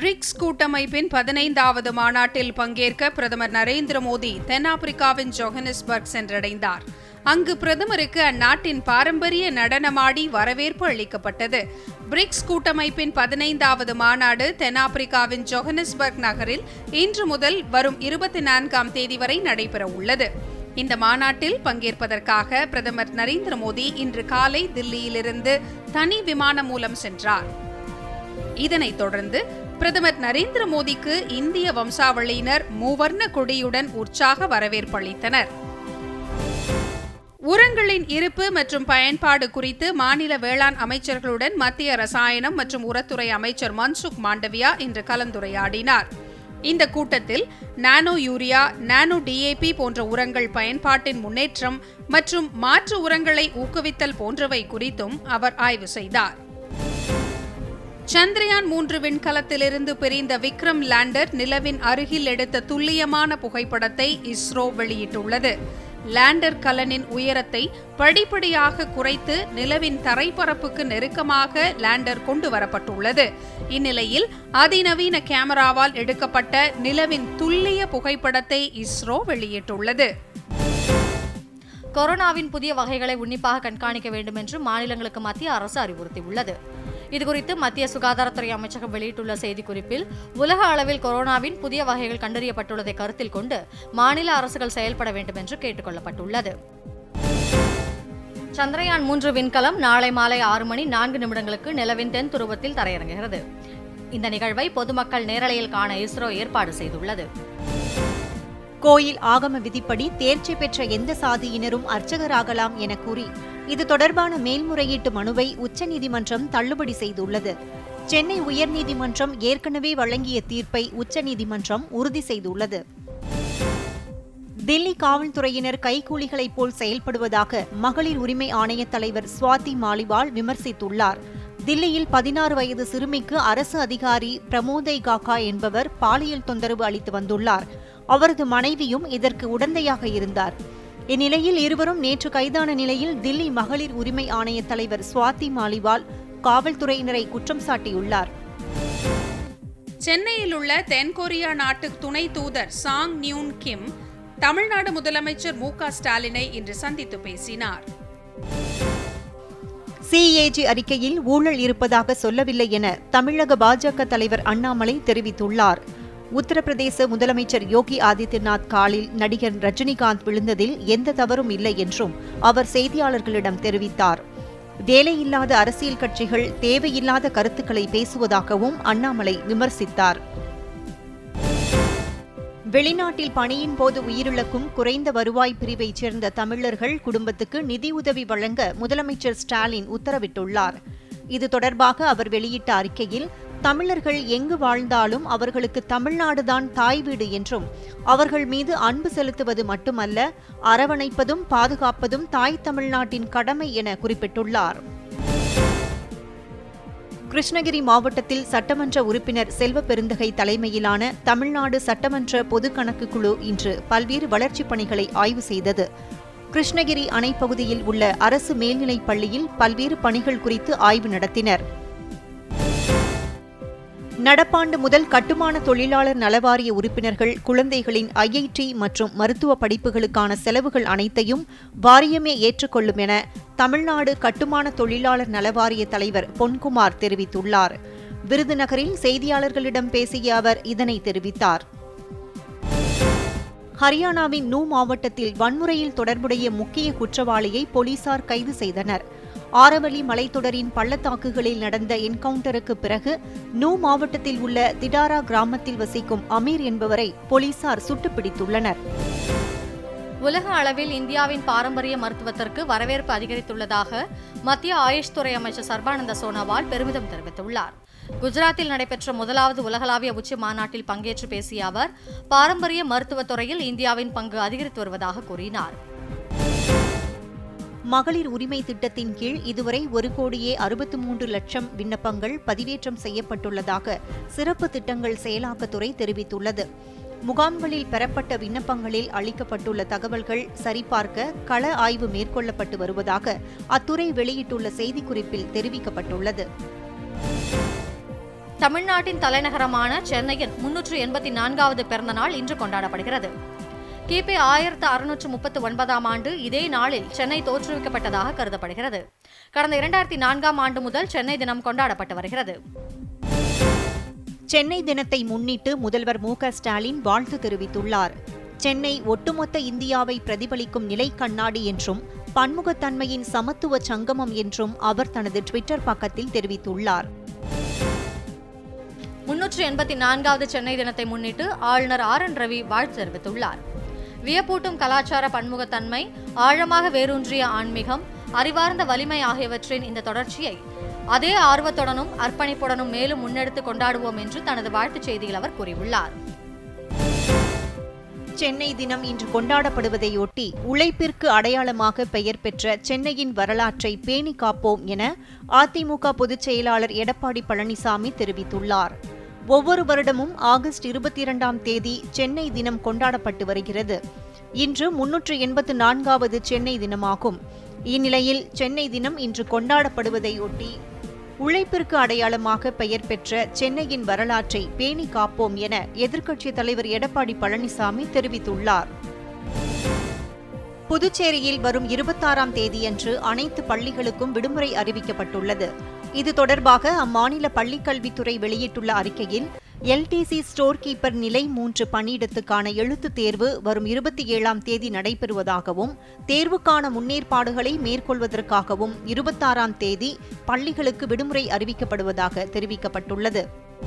BRICS கூட்டமைப்பின் பதினைந்தாவது மாநாட்டில் பங்கேற்க பிரதமர் நரேந்திர மோடி தென்னாப்பிரிக்காவின் ஜோஹனஸ்பர்க் சென்றடைந்தார் அங்கு பிரதமருக்கு அந்நாட்டின் பாரம்பரிய நடனமாடி வரவேற்பு அளிக்கப்பட்டது பிரிக்ஸ் கூட்டமைப்பின் பதினைந்தாவது மாநாடு தென்னாப்பிரிக்காவின் ஜோஹனஸ்பர்க் நகரில் இன்று முதல் வரும் இருபத்தி நான்காம் தேதி வரை நடைபெற உள்ளது இந்த மாநாட்டில் பங்கேற்பதற்காக பிரதமர் நரேந்திர மோடி இன்று காலை தில்லியிலிருந்து தனி விமானம் மூலம் சென்றார் இதனைத் தொடர்ந்து பிரதமர் நரேந்திர மோடிக்கு இந்திய வம்சாவளியினர் மூவர்ண கொடியுடன் உற்சாக வரவேற்பு அளித்தனர் உரங்களின் இருப்பு மற்றும் பயன்பாடு குறித்து மாநில வேளாண் அமைச்சர்களுடன் மத்திய ரசாயனம் மற்றும் உரத்துறை அமைச்சர் மன்சுக் மாண்டவியா இன்று கலந்துரையாடினார் இந்த கூட்டத்தில் நானோ யூரியா நானோ டிஏபி போன்ற உரங்கள் பயன்பாட்டின் முன்னேற்றம் மற்றும் மாற்று உரங்களை ஊக்குவித்தல் போன்றவை குறித்தும் அவர் ஆய்வு செய்தார் சந்திரயான் மூன்று விண்கலத்திலிருந்து பிரிந்த விக்ரம் லேண்டர் நிலவின் அருகில் எடுத்த துல்லியமான புகைப்படத்தை இஸ்ரோ வெளியிட்டுள்ளது லேண்டர் கலனின் உயரத்தை படிப்படியாக குறைத்து நிலவின் தரைப்பரப்புக்கு நெருக்கமாக லேண்டர் கொண்டு வரப்பட்டுள்ளது இந்நிலையில் அதிநவீன கேமராவால் எடுக்கப்பட்ட நிலவின் துல்லிய புகைப்படத்தை இஸ்ரோ வெளியிட்டுள்ளது கொரோனாவின் புதிய வகைகளை உன்னிப்பாக கண்காணிக்க வேண்டும் என்று மாநிலங்களுக்கு மத்திய அரசு அறிவுறுத்தியுள்ளது இதுகுறித்து மத்திய சுகாதாரத்துறை அமைச்சகம் வெளியிட்டுள்ள செய்திக்குறிப்பில் உலக அளவில் கொரோனாவின் புதிய வகைகள் கண்டறியப்பட்டுள்ளதை கருத்தில் கொண்டு மாநில அரசுகள் செயல்பட வேண்டும் என்று கேட்டுக் கொள்ளப்பட்டுள்ளது சந்திரயான் மூன்று விண்கலம் நாளை மாலை ஆறு மணி நான்கு நிமிடங்களுக்கு நிலவின் தென் துருவத்தில் தரையிறங்குகிறது இந்த நிகழ்வை பொதுமக்கள் நேரலையில் காண இஸ்ரோ ஏற்பாடு செய்துள்ளது கோயில் ஆகம விதிப்படி தேர்ச்சி பெற்ற எந்த சாதியினரும் அர்ச்சகராகலாம் என கூறி இது தொடர்பான மேல்முறையீட்டு மனுவை உச்சநீதிமன்றம் தள்ளுபடி செய்துள்ளது சென்னை உயர்நீதிமன்றம் ஏற்கனவே வழங்கிய தீர்ப்பை உச்சநீதிமன்றம் உறுதி செய்துள்ளது தில்லி காவல்துறையினர் கைகூலிகளைப் போல் செயல்படுவதாக மகளிர் உரிமை ஆணைய தலைவர் சுவாதி மாலிவால் விமர்சித்துள்ளார் தில்லியில் பதினாறு வயது சிறுமிக்கு அரசு அதிகாரி பிரமோதை காக்கா என்பவர் பாலியல் தொந்தரவு அளித்து வந்துள்ளார் அவரது மனைவியும் இதற்கு உடந்தையாக இருந்தார் இந்நிலையில் இருவரும் நேற்று கைதான நிலையில் தில்லி மகளிர் உரிமை ஆணைய தலைவர் சுவாதி மாலிவால் காவல்துறையினரை குற்றம் சாட்டியுள்ளார் சென்னையில் உள்ள தென்கொரியா நாட்டு துணை தூதர் சாங் நியூன் கிம் தமிழ்நாடு முதலமைச்சர் மு க ஸ்டாலினை இன்று சந்தித்து பேசினார் சிஏஜி அறிக்கையில் ஊழல் இருப்பதாக சொல்லவில்லை என தமிழக பாஜக தலைவர் அண்ணாமலை தெரிவித்துள்ளார் உத்தரப்பிரதேச முதலமைச்சர் யோகி ஆதித்யநாத் காலில் நடிகர் ரஜினிகாந்த் விழுந்ததில் எந்த தவறும் இல்லை என்றும் அவர் செய்தியாளர்களிடம் தெரிவித்தார் வேலையில்லாத அரசியல் கட்சிகள் தேவையில்லாத கருத்துக்களை பேசுவதாகவும் அண்ணாமலை விமர்சித்தார் வெளிநாட்டில் பணியின் போது உயிரிழக்கும் குறைந்த வருவாய் பிரிவைச் சேர்ந்த தமிழர்கள் குடும்பத்துக்கு நிதியுதவி வழங்க முதலமைச்சர் ஸ்டாலின் உத்தரவிட்டுள்ளார் இது தொடர்பாக அவர் வெளியிட்ட அறிக்கையில் தமிழர்கள் எங்கு வாழ்ந்தாலும் அவர்களுக்கு தமிழ்நாடுதான் தாய் வீடு என்றும் அவர்கள் மீது அன்பு செலுத்துவது மட்டுமல்ல அரவணைப்பதும் பாதுகாப்பதும் தாய் தமிழ்நாட்டின் கடமை என குறிப்பிட்டுள்ளார் கிருஷ்ணகிரி மாவட்டத்தில் சட்டமன்ற உறுப்பினர் செல்வ பெருந்தகை தலைமையிலான தமிழ்நாடு சட்டமன்ற பொது கணக்கு குழு இன்று பல்வேறு வளர்ச்சிப் பணிகளை ஆய்வு செய்தது கிருஷ்ணகிரி அணை பகுதியில் உள்ள அரசு மேல்நிலைப் பள்ளியில் பல்வேறு பணிகள் குறித்து ஆய்வு நடத்தினர் நடப்பாண்டு முதல் கட்டுமான தொழிலாளர் நலவாரிய உறுப்பினர்கள் குழந்தைகளின் ஐஐடி மற்றும் மருத்துவ படிப்புகளுக்கான செலவுகள் அனைத்தையும் வாரியமே ஏற்றுக்கொள்ளும் என தமிழ்நாடு கட்டுமான தொழிலாளர் நலவாரிய தலைவர் பொன்குமார் தெரிவித்துள்ளார் விருதுநகரில் செய்தியாளர்களிடம் பேசிய அவர் இதனை தெரிவித்தார் ஹரியானாவின் நூ மாவட்டத்தில் வன்முறையில் தொடர்புடைய முக்கிய குற்றவாளியை போலீசார் கைது செய்தனர் ஆரவலி மலைத்தொடரின் பள்ளத்தாக்குகளில் நடந்த என்கவுண்டருக்கு பிறகு நூ மாவட்டத்தில் உள்ள திடாரா கிராமத்தில் வசிக்கும் அமீர் என்பவரை போலீசார் சுட்டுப்பிடித்துள்ளனர் உலக அளவில் இந்தியாவின் பாரம்பரிய மருத்துவத்திற்கு வரவேற்பு அதிகரித்துள்ளதாக மத்திய ஆயுஷ் துறை அமைச்சர் சர்பானந்த சோனோவால் பெருமிதம் தெரிவித்துள்ளார் குஜராத்தில் நடைபெற்ற முதலாவது உலகளாவிய உச்சி மாநாட்டில் பங்கேற்று பேசிய அவர் பாரம்பரிய மருத்துவத் துறையில் இந்தியாவின் பங்கு அதிகரித்து வருவதாக கூறினார் மகளிர் உரிமை திட்டத்தின் கீழ் இதுவரை ஒரு கோடியே அறுபத்து மூன்று லட்சம் விண்ணப்பங்கள் பதிவேற்றம் செய்யப்பட்டுள்ளதாக சிறப்பு திட்டங்கள் செயலாக்கத்துறை தெரிவித்துள்ளது முகாம்களில் பெறப்பட்ட விண்ணப்பங்களில் அளிக்கப்பட்டுள்ள தகவல்கள் சரிபார்க்க கள ஆய்வு மேற்கொள்ளப்பட்டு வருவதாக அத்துறை வெளியிட்டுள்ள செய்திக்குறிப்பில் தெரிவிக்கப்பட்டுள்ளது தமிழ்நாட்டின் தலைநகரமான சென்னையின் முன்னூற்று எண்பத்தி நான்காவது பிறந்த நாள் இன்று கொண்டாடப்படுகிறது கிபி ஆயிரத்து அறுநூற்று முப்பத்து ஒன்பதாம் ஆண்டு இதே நாளில் சென்னை தோற்றுவிக்கப்பட்டதாக கருதப்படுகிறது கடந்த இரண்டாயிரத்தி நான்காம் ஆண்டு முதல் சென்னை தினம் கொண்டாடப்பட்டு வருகிறது சென்னை தினத்தை முன்னிட்டு முதல்வர் மு க ஸ்டாலின் வாழ்த்து தெரிவித்துள்ளார் சென்னை ஒட்டுமொத்த இந்தியாவை பிரதிபலிக்கும் நிலை கண்ணாடி என்றும் பன்முகத்தன்மையின் சமத்துவ சங்கமம் என்றும் அவர் தனது ட்விட்டர் பக்கத்தில் தெரிவித்துள்ளார் முன்னூற்று எண்பத்தி நான்காவது சென்னை தினத்தை முன்னிட்டு ஆளுநர் ஆர் என் ரவி வாழ்த்து தெரிவித்துள்ளார் வியப்பூட்டும் கலாச்சார பன்முகத்தன்மை ஆழமாக வேரூன்றிய ஆன்மீகம் அறிவார்ந்த வலிமை ஆகியவற்றின் இந்த தொடர்ச்சியை அதே ஆர்வத்துடனும் அர்ப்பணிப்புடனும் மேலும் முன்னெடுத்து கொண்டாடுவோம் என்று தனது வாழ்த்துச் செய்தியில் அவர் கூறியுள்ளார் சென்னை தினம் இன்று கொண்டாடப்படுவதையொட்டி உழைப்பிற்கு அடையாளமாக பெயர் பெற்ற சென்னையின் வரலாற்றை பேணி காப்போம் என அதிமுக பொதுச் செயலாளர் எடப்பாடி பழனிசாமி தெரிவித்துள்ளார் ஒவ்வொரு வருடமும் ஆகஸ்ட் இருபத்தி இரண்டாம் தேதி சென்னை தினம் கொண்டாடப்பட்டு வருகிறது இன்று முன்னூற்று எண்பத்து நான்காவது சென்னை தினமாகும் இந்நிலையில் சென்னை தினம் இன்று கொண்டாடப்படுவதையொட்டி உழைப்பிற்கு அடையாளமாக பெயர் பெற்ற சென்னையின் வரலாற்றை பேணி காப்போம் என எதிர்க்கட்சித் தலைவர் எடப்பாடி பழனிசாமி தெரிவித்துள்ளார் புதுச்சேரியில் வரும் இருபத்தாறாம் தேதியன்று அனைத்து பள்ளிகளுக்கும் விடுமுறை அறிவிக்கப்பட்டுள்ளது இது தொடர்பாக அம்மாநில பள்ளிக்கல்வித்துறை வெளியிட்டுள்ள அறிக்கையில் எல்டிசி ஸ்டோர் கீப்பர் நிலை மூன்று பணியிடத்துக்கான எழுத்துத் தேர்வு வரும் இருபத்தி ஏழாம் தேதி நடைபெறுவதாகவும் தேர்வுக்கான முன்னேற்பாடுகளை மேற்கொள்வதற்காகவும் இருபத்தாறாம் தேதி பள்ளிகளுக்கு விடுமுறை அறிவிக்கப்படுவதாக தெரிவிக்கப்பட்டுள்ளது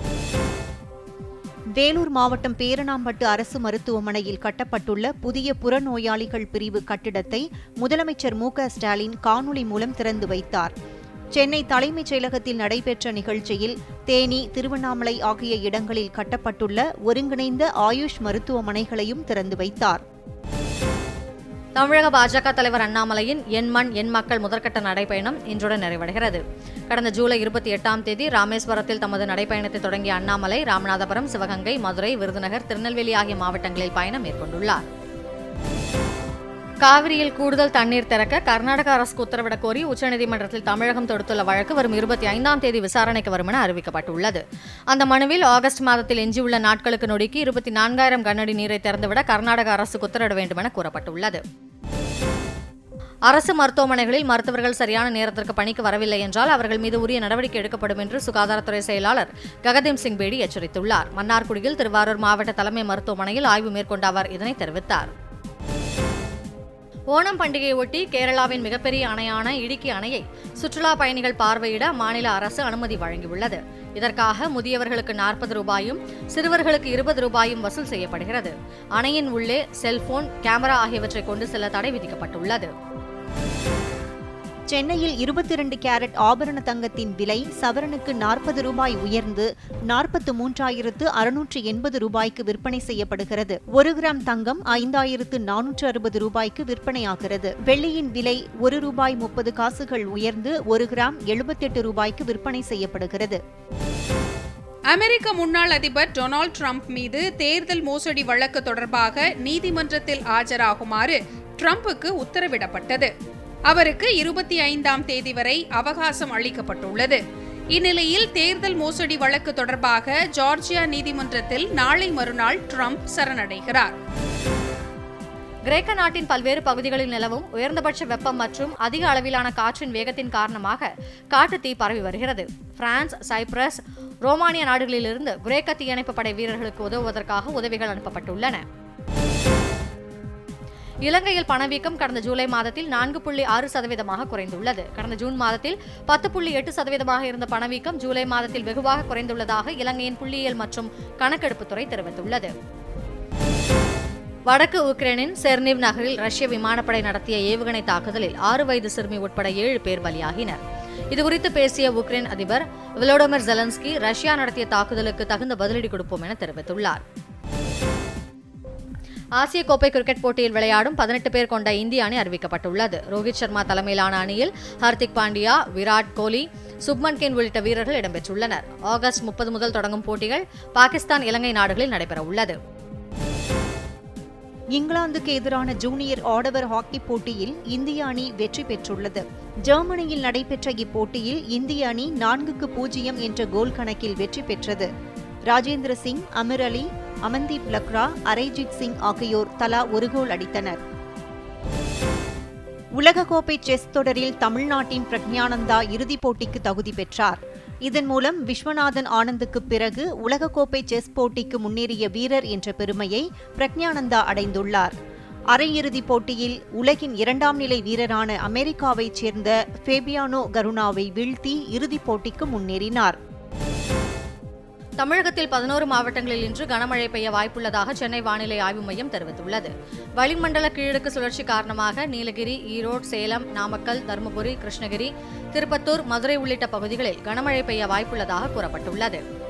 வேலூர் மாவட்டம் பேரணாம்பட்டு அரசு மருத்துவமனையில் கட்டப்பட்டுள்ள புதிய புறநோயாளிகள் பிரிவு கட்டிடத்தை முதலமைச்சர் மு க ஸ்டாலின் காணொலி மூலம் திறந்து வைத்தார் சென்னை தலைமைச் செயலகத்தில் நடைபெற்ற நிகழ்ச்சியில் தேனி திருவண்ணாமலை ஆகிய இடங்களில் கட்டப்பட்டுள்ள ஒருங்கிணைந்த ஆயுஷ் மருத்துவமனைகளையும் திறந்து வைத்தார் தமிழக பாஜக தலைவர் அண்ணாமலையின் என் மண் என் மக்கள் முதற்கட்ட நடைப்பயணம் இன்றுடன் நிறைவடைகிறது கடந்த ஜூலை இருபத்தி எட்டாம் தேதி ராமேஸ்வரத்தில் தமது நடைப்பயணத்தை தொடங்கிய அண்ணாமலை ராமநாதபுரம் சிவகங்கை மதுரை விருதுநகர் திருநெல்வேலி ஆகிய மாவட்டங்களில் பயணம் மேற்கொண்டுள்ளார் காவிரியில் கூடுதல் தண்ணீர் திறக்க கர்நாடக அரசுக்கு உத்தரவிடக் கோரி உச்சநீதிமன்றத்தில் தமிழகம் தொடுத்துள்ள வழக்கு வரும் இருபத்தி ஐந்தாம் தேதி விசாரணைக்கு வரும் என அறிவிக்கப்பட்டுள்ளது அந்த மனுவில் ஆகஸ்ட் மாதத்தில் எஞ்சியுள்ள நாட்களுக்கு நொடிக்கு இருபத்தி நான்காயிரம் கனஅடி நீரை திறந்துவிட கர்நாடக அரசுக்கு உத்தரவிட வேண்டும் என கூறப்பட்டுள்ளது அரசு மருத்துவமனைகளில் மருத்துவர்கள் சரியான நேரத்திற்கு பணிக்கு வரவில்லை என்றால் அவர்கள் மீது உரிய நடவடிக்கை எடுக்கப்படும் என்று சுகாதாரத்துறை செயலாளர் ககதீப் சிங் பேடி எச்சரித்துள்ளார் மன்னார்குடியில் திருவாரூர் மாவட்ட தலைமை மருத்துவமனையில் ஆய்வு மேற்கொண்ட அவர் இதனை தெரிவித்தார் ஓணம் பண்டிகையை ஒட்டி கேரளாவின் மிகப்பெரிய அணையான இடுக்கி அணையை சுற்றுலா பயணிகள் பார்வையிட மாநில அரசு அனுமதி வழங்கியுள்ளது இதற்காக முதியவர்களுக்கு நாற்பது ரூபாயும் சிறுவர்களுக்கு இருபது ரூபாயும் வசூல் செய்யப்படுகிறது அணையின் உள்ளே செல்போன் கேமரா ஆகியவற்றை கொண்டு செல்ல தடை விதிக்கப்பட்டுள்ளது சென்னையில் இருபத்தி இரண்டு கேரட் ஆபரண தங்கத்தின் விலை சவரனுக்கு நாற்பது ரூபாய் உயர்ந்து நாற்பத்து மூன்றாயிரத்து அறுநூற்று எண்பது ரூபாய்க்கு விற்பனை செய்யப்படுகிறது ஒரு கிராம் தங்கம் ஐந்தாயிரத்து நானூற்று அறுபது ரூபாய்க்கு விற்பனையாகிறது வெள்ளியின் விலை ஒரு ரூபாய் முப்பது காசுகள் உயர்ந்து ஒரு கிராம் எழுபத்தெட்டு ரூபாய்க்கு விற்பனை செய்யப்படுகிறது அமெரிக்க முன்னாள் அதிபர் டொனால்ட் ட்ரம்ப் மீது தேர்தல் மோசடி வழக்கு தொடர்பாக நீதிமன்றத்தில் ஆஜராகுமாறு ட்ரம்புக்கு உத்தரவிடப்பட்டது அவருக்கு இருபத்தி ஐந்தாம் தேதி வரை அவகாசம் அளிக்கப்பட்டுள்ளது இந்நிலையில் தேர்தல் மோசடி வழக்கு தொடர்பாக ஜார்ஜியா நீதிமன்றத்தில் நாளை மறுநாள் ட்ரம்ப் சரணடைகிறார் கிரேக்க நாட்டின் பல்வேறு பகுதிகளில் நிலவும் உயர்ந்தபட்ச வெப்பம் மற்றும் அதிக அளவிலான காற்றின் வேகத்தின் காரணமாக காட்டுத்தீ பரவி வருகிறது பிரான்ஸ் சைப்ரஸ் ரோமானிய நாடுகளிலிருந்து கிரேக்க தீயணைப்பு படை வீரர்களுக்கு உதவுவதற்காக உதவிகள் அனுப்பப்பட்டுள்ளன இலங்கையில் பணவீக்கம் கடந்த ஜூலை மாதத்தில் நான்கு புள்ளி ஆறு சதவீதமாக குறைந்துள்ளது கடந்த ஜூன் மாதத்தில் பத்து புள்ளி எட்டு சதவீதமாக இருந்த பணவீக்கம் ஜூலை மாதத்தில் வெகுவாக குறைந்துள்ளதாக இலங்கையின் புள்ளியியல் மற்றும் கணக்கெடுப்புத்துறை தெரிவித்துள்ளது வடக்கு உக்ரைனின் செர்னிவ் நகரில் ரஷ்ய விமானப்படை நடத்திய ஏவுகணை தாக்குதலில் ஆறு வயது சிறுமி உட்பட ஏழு பேர் பலியாகினர் இதுகுறித்து பேசிய உக்ரைன் அதிபர் விலோடோமிர் ஜெலன்ஸ்கி ரஷ்யா நடத்திய தாக்குதலுக்கு தகுந்த பதிலடி கொடுப்போம் என தெரிவித்துள்ளார் ஆசிய கோப்பை கிரிக்கெட் போட்டியில் விளையாடும் பதினெட்டு பேர் கொண்ட இந்திய அணி அறிவிக்கப்பட்டுள்ளது ரோஹித் சர்மா தலைமையிலான அணியில் ஹர்திக் பாண்டியா விராட் கோலி சுப்மன் கின் உள்ளிட்ட வீரர்கள் இடம்பெற்றுள்ளனர் ஆகஸ்ட் முப்பது முதல் தொடங்கும் போட்டிகள் பாகிஸ்தான் இலங்கை நாடுகளில் நடைபெற உள்ளது இங்கிலாந்துக்கு எதிரான ஜூனியர் ஆடவர் ஹாக்கி போட்டியில் இந்திய அணி வெற்றி பெற்றுள்ளது ஜெர்மனியில் நடைபெற்ற இப்போட்டியில் இந்திய அணி நான்குக்கு பூஜ்ஜியம் என்ற கோல் கணக்கில் வெற்றி பெற்றது ராஜேந்திர சிங் அமர் அலி அமன்தீப் லக்ரா அரைஜித் சிங் ஆகியோர் தலா ஒரு கோல் அடித்தனர் உலகக்கோப்பை செஸ் தொடரில் தமிழ்நாட்டின் பிரக்ஞானந்தா இறுதிப் போட்டிக்கு தகுதி பெற்றார் இதன் மூலம் விஸ்வநாதன் ஆனந்துக்கு பிறகு உலகக்கோப்பை செஸ் போட்டிக்கு முன்னேறிய வீரர் என்ற பெருமையை பிரக்ஞானந்தா அடைந்துள்ளார் அரையிறுதிப் போட்டியில் உலகின் இரண்டாம் நிலை வீரரான அமெரிக்காவைச் சேர்ந்த ஃபேபியானோ கருணாவை வீழ்த்தி இறுதிப் போட்டிக்கு முன்னேறினார் தமிழகத்தில் பதினோரு மாவட்டங்களில் இன்று கனமழை பெய்ய வாய்ப்புள்ளதாக சென்னை வானிலை ஆய்வு மையம் தெரிவித்துள்ளது வளிமண்டல கீழடுக்கு சுழற்சி காரணமாக நீலகிரி ஈரோடு சேலம் நாமக்கல் தருமபுரி கிருஷ்ணகிரி திருப்பத்தூர் மதுரை உள்ளிட்ட பகுதிகளில் கனமழை பெய்ய வாய்ப்புள்ளதாக கூறப்பட்டுள்ளது